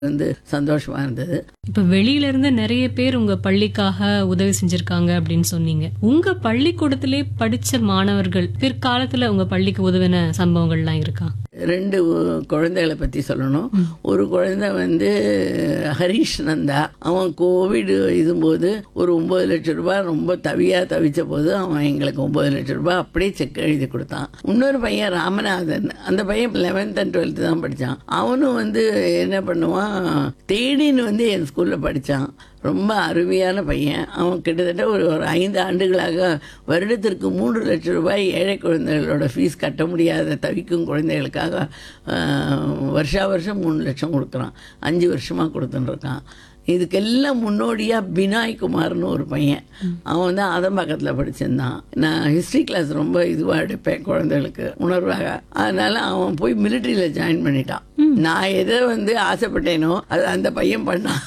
வந்து சந்தோஷமா இருந்தது இப்ப வெளியில இருந்து நிறைய பேர் உங்க பள்ளிக்காக உதவி செஞ்சிருக்காங்க அப்படின்னு சொன்னீங்க உங்க பள்ளிக்கூடத்திலே படிச்ச மாணவர்கள் பிற்காலத்துல உங்க பள்ளிக்கு உதவின சம்பவங்கள்லாம் இருக்கா ரெண்டு குழந்தைகளை பற்றி சொல்லணும் ஒரு குழந்தை வந்து ஹரிஷ் நந்தா அவன் கோவிட் இதும்போது ஒரு ஒம்பது லட்சம் ரூபாய் ரொம்ப தவியாக தவிச்ச போது அவன் எங்களுக்கு ஒம்பது லட்சம் ரூபாய் அப்படியே செக் எழுதி கொடுத்தான் இன்னொரு பையன் ராமநாதன் அந்த பையன் லெவன்த் அண்ட் டுவெல்த்து தான் படித்தான் அவனும் வந்து என்ன பண்ணுவான் தேடின்னு வந்து என் ஸ்கூலில் படித்தான் ரொம்ப அருமையான பையன் அவன் கிட்டத்தட்ட ஒரு ஒரு ஐந்து ஆண்டுகளாக வருடத்திற்கு மூன்று லட்சம் ரூபாய் ஏழை குழந்தைகளோட ஃபீஸ் கட்ட முடியாத தவிக்கும் குழந்தைகளுக்காக ஆஹ், வருஷா வருஷம் மூணு லட்சம் கொடுக்குறான் அஞ்சு வருஷமாக கொடுத்துன்னு இருக்கான் இதுக்கெல்லாம் முன்னோடியாக பினாய் குமார்னு ஒரு பையன் அவன் தான் அதம்பாக்கத்தில் படிச்சிருந்தான் நான் ஹிஸ்ட்ரி கிளாஸ் ரொம்ப இதுவாக எடுப்பேன் குழந்தைகளுக்கு உணர்வாக அதனால அவன் போய் மிலிட்ரியில் ஜாயின் பண்ணிட்டான் நான் எதை வந்து ஆசைப்பட்டேனோ அது அந்த பையன் பண்ணான்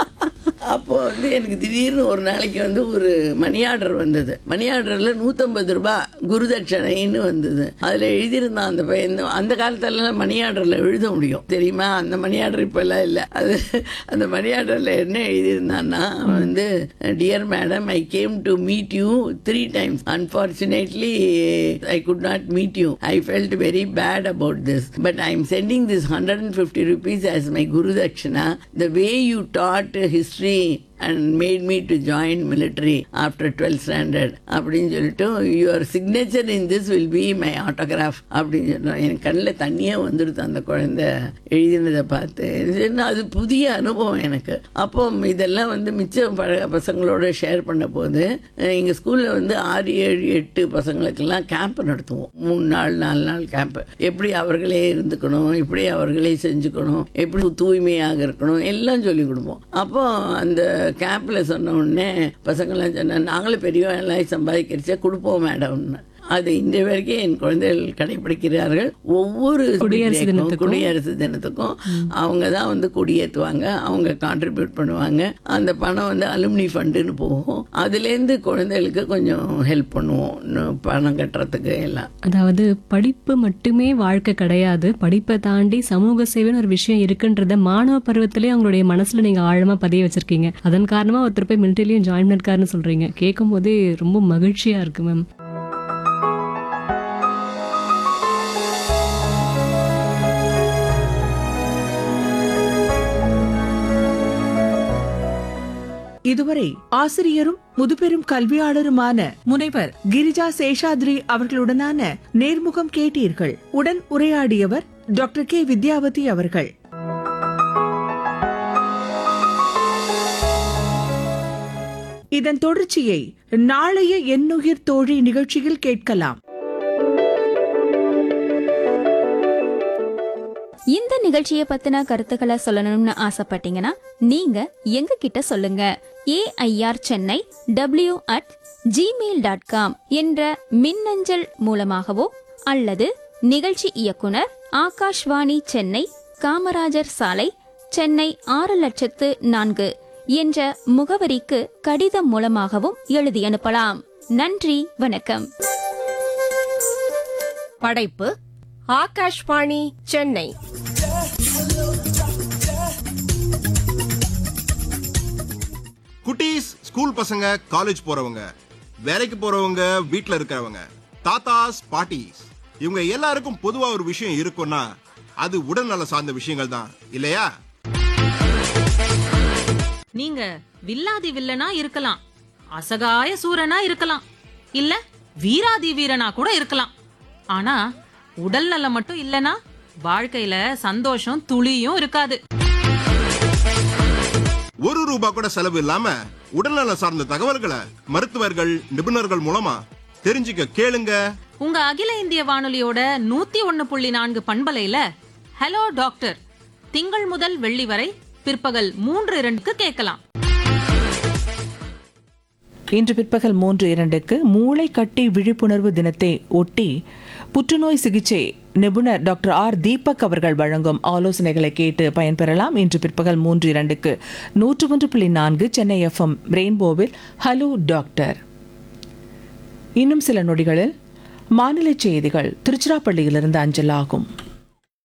அப்போ வந்து எனக்கு திடீர்னு ஒரு நாளைக்கு வந்து ஒரு மணி ஆர்டர் வந்தது மணி ஆர்டரில் நூற்றம்பது ரூபாய் குருதட்சணைன்னு வந்தது அதில் எழுதியிருந்தான் அந்த பையன் அந்த காலத்துலலாம் மணி ஆர்டரில் எழுத முடியும் தெரியுமா அந்த மணி ஆர்டர் இப்போல்லாம் இல்லை அது அந்த மணி ஆர்டரில் என்ன எழுதியிருந்தான்னா அவன் வந்து dear madam I came to meet you three times unfortunately I could not meet you I felt very bad about this but I am sending this hundred and fifty rupees as my guru dakshina the way you taught history and made me to join military after twelfth standard அப்படின்னு சொல்லிட்டு your signature in this will be my autograph அப்படின்னு சொன்னோம் எனக்கு கண்ணில் தண்ணியே வந்துடுது அந்த குழந்தை எழுதினதை பார்த்து இது என்ன அது புதிய அனுபவம் எனக்கு அப்போ இதெல்லாம் வந்து மிச்சம் பழ பசங்களோட ஷேர் பண்ண போது எங்கள் ஸ்கூலில் வந்து ஆறு ஏழு எட்டு பசங்களுக்கெல்லாம் கேம்ப் நடத்துவோம் மூணு நாள் நாலு நாள் கேம்ப் எப்படி அவர்களே இருந்துக்கணும் எப்படி அவர்களே செஞ்சுக்கணும் எப்படி தூய்மையாக இருக்கணும் எல்லாம் சொல்லி கொடுப்போம் அப்போ அந்த கேம்பில் சொன்ன உடனே பசங்களாம் சொன்னா நாங்களும் பெரியவங்களாம் சம்பாதிக்கிறச்சே கொடுப்போம் மேடம்னு அது இன்று வரைக்கும் என் குழந்தைகள் கடைபிடிக்கிறார்கள் ஒவ்வொரு குடியரசு birthday-க்கும், தினத்துக்கும். குடியரசு தினத்துக்கும் அவங்க தான் வந்து கொடியேற்றுவாங்க அவங்க கான்ட்ரிபியூட் பண்ணுவாங்க அந்த பணம் வந்து அலுமினி ஃபண்டுன்னு போகும் அதுலேருந்து குழந்தைகளுக்கு கொஞ்சம் ஹெல்ப் பண்ணுவோம் இன்னும் பணம் கட்டுறதுக்கு எல்லாம் அதாவது படிப்பு மட்டுமே வாழ்க்கை கிடையாது படிப்பை தாண்டி சமூக சேவைன்னு ஒரு விஷயம் இருக்குன்றத மாணவ பருவத்திலே அவங்களுடைய மனசுல நீங்க ஆழமா பதிய வச்சிருக்கீங்க அதன் காரணமா ஒருத்தர் போய் மிலிட்டரிலையும் ஜாயின் பண்ணிருக்காருன்னு சொல்றீங்க கேட்கும் போதே ரொம்ப மகிழ்ச்சியா இருக்கு மேம் இதுவரை ஆசிரியரும் முதுபெரும் கல்வியாளருமான முனைவர் கிரிஜா சேஷாத்ரி அவர்களுடனான நேர்முகம் கேட்டீர்கள் உடன் உரையாடியவர் டாக்டர் கே வித்யாவதி அவர்கள் இதன் தொடர்ச்சியை நாளைய எண்ணுயிர் தோழி நிகழ்ச்சியில் கேட்கலாம் இந்த நிகழ்ச்சியை பத்தின கருத்துக்களை சொல்லணும்னு ஆசைப்பட்டீங்கன்னா நீங்க எங்க கிட்ட சொல்லுங்க AIR Chennai W at Gmail dot com என்ற மின்னஞ்சல் மூலமாகவோ அல்லது நிகழ்ச்சி இயக்குனர் ஆகாஷ்வாணி சென்னை காமராஜர் சாலை சென்னை ஆறு லட்சத்து நான்கு என்ற முகவரிக்கு கடிதம் மூலமாகவும் எழுதி அனுப்பலாம் நன்றி வணக்கம் படைப்பு ஆகாஷ்வாணி சென்னை குட்டீஸ் ஸ்கூல் பசங்க காலேஜ் போறவங்க வேலைக்கு போறவங்க வீட்ல இருக்கிறவங்க தாத்தாஸ் பாட்டிஸ் இவங்க எல்லாருக்கும் பொதுவா ஒரு விஷயம் இருக்கும்னா அது உடல்நல சார்ந்த விஷயங்கள் தான் இல்லையா நீங்க வில்லாதி வில்லனா இருக்கலாம் அசகாய சூரனா இருக்கலாம் இல்ல வீராதி வீரனா கூட இருக்கலாம் ஆனா உடல் நலம் மட்டும் இல்லனா வாழ்க்கையில சந்தோஷம் துளியும் இருக்காது ஒரு ரூபா கூட செலவு இல்லாம உடல்நல சார்ந்த தகவல்களை மருத்துவர்கள் நிபுணர்கள் மூலமா தெரிஞ்சுக்க கேளுங்க உங்க அகில இந்திய வானொலியோட நூத்தி ஒன்னு புள்ளி நான்கு பண்பலையில ஹலோ டாக்டர் திங்கள் முதல் வெள்ளி வரை பிற்பகல் மூன்று இரண்டுக்கு கேட்கலாம் இன்று பிற்பகல் மூன்று இரண்டுக்கு மூளை கட்டி விழிப்புணர்வு தினத்தை ஒட்டி புற்றுநோய் சிகிச்சை நிபுணர் டாக்டர் ஆர் தீபக் அவர்கள் வழங்கும் ஆலோசனைகளை கேட்டு பயன்பெறலாம் இன்று பிற்பகல் மூன்று இரண்டுக்கு நூற்று ஒன்று புள்ளி நான்கு சென்னை எஃப்எம் ரெயின்போவில் ஹலோ டாக்டர் இன்னும் சில நொடிகளில் மாநில செய்திகள் திருச்சிராப்பள்ளியிலிருந்து அஞ்சலாகும்